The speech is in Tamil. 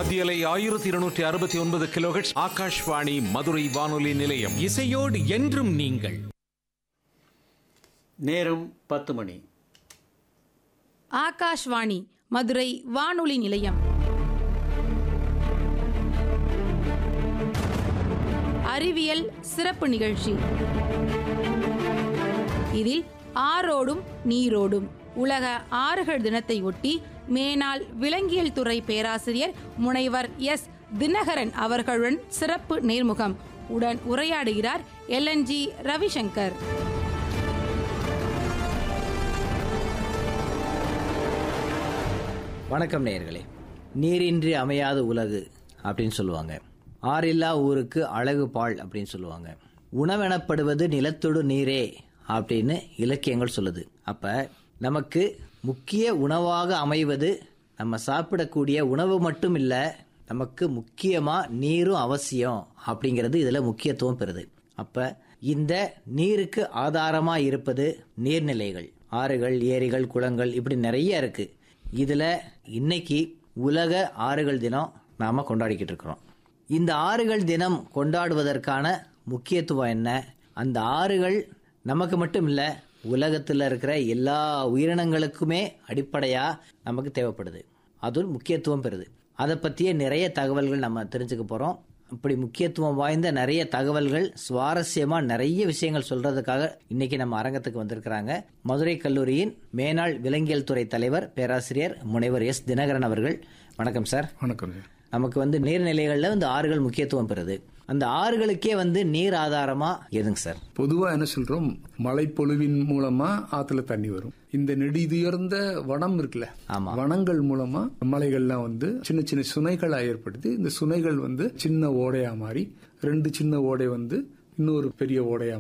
மத்தியலை ஆயிரத்தி இருநூற்றி அறுபத்தி ஒன்பது கிலோஹெட்ஸ் ஆகாஷ்வாணி மதுரை வானொலி நிலையம் இசையோடு என்றும் நீங்கள் நேரம் பத்து மணி ஆகாஷ்வாணி மதுரை வானொலி நிலையம் அறிவியல் சிறப்பு நிகழ்ச்சி இதில் ஆரோடும் நீரோடும் உலக ஆறுகள் தினத்தை ஒட்டி மேனாள் விலங்கியல் துறை பேராசிரியர் முனைவர் எஸ் தினகரன் அவர்களுடன் சிறப்பு நேர்முகம் உடன் உரையாடுகிறார் எல்என்ஜி ரவிசங்கர் வணக்கம் நேயர்களே நீரின்றி அமையாத உலகு அப்படின்னு சொல்லுவாங்க ஆறில்லா ஊருக்கு அழகு பால் அப்படின்னு சொல்லுவாங்க உணவெனப்படுவது நிலத்தொடு நீரே அப்படின்னு இலக்கியங்கள் சொல்லுது அப்ப நமக்கு முக்கிய உணவாக அமைவது நம்ம சாப்பிடக்கூடிய உணவு மட்டும் இல்ல நமக்கு முக்கியமா நீரும் அவசியம் அப்படிங்கிறது இதுல முக்கியத்துவம் பெறுது அப்ப இந்த நீருக்கு ஆதாரமா இருப்பது நீர்நிலைகள் ஆறுகள் ஏரிகள் குளங்கள் இப்படி நிறைய இருக்கு இதுல இன்னைக்கு உலக ஆறுகள் தினம் நாம கொண்டாடிக்கிட்டு இருக்கிறோம் இந்த ஆறுகள் தினம் கொண்டாடுவதற்கான முக்கியத்துவம் என்ன அந்த ஆறுகள் நமக்கு மட்டும் இல்ல உலகத்தில் இருக்கிற எல்லா உயிரினங்களுக்குமே அடிப்படையா நமக்கு தேவைப்படுது அது முக்கியத்துவம் பெறுது அதை பற்றிய நிறைய தகவல்கள் நம்ம தெரிஞ்சுக்க போறோம் இப்படி முக்கியத்துவம் வாய்ந்த நிறைய தகவல்கள் சுவாரஸ்யமா நிறைய விஷயங்கள் சொல்றதுக்காக இன்னைக்கு நம்ம அரங்கத்துக்கு வந்திருக்கிறாங்க மதுரை கல்லூரியின் மேனாள் விலங்கியல் துறை தலைவர் பேராசிரியர் முனைவர் எஸ் தினகரன் அவர்கள் வணக்கம் சார் வணக்கம் சார் நமக்கு வந்து நீர்நிலைகள்ல வந்து ஆறுகள் முக்கியத்துவம் பெறுது அந்த ஆறுகளுக்கே வந்து நீர் ஆதாரமா எதுங்க சார் பொதுவா என்ன சொல்றோம் மழைப்பொழிவின் மூலமா ஆத்துல தண்ணி வரும் இந்த நெடிதுயர்ந்த வனம் இருக்குல்ல ஆமா. வனங்கள் மூலமா மலைகள்லாம் வந்து சின்ன சின்ன சுனைகளா ஏற்படுத்தி இந்த சுனைகள் வந்து சின்ன ஓடையா மாறி ரெண்டு சின்ன ஓடை வந்து இன்னொரு பெரிய ஓடையா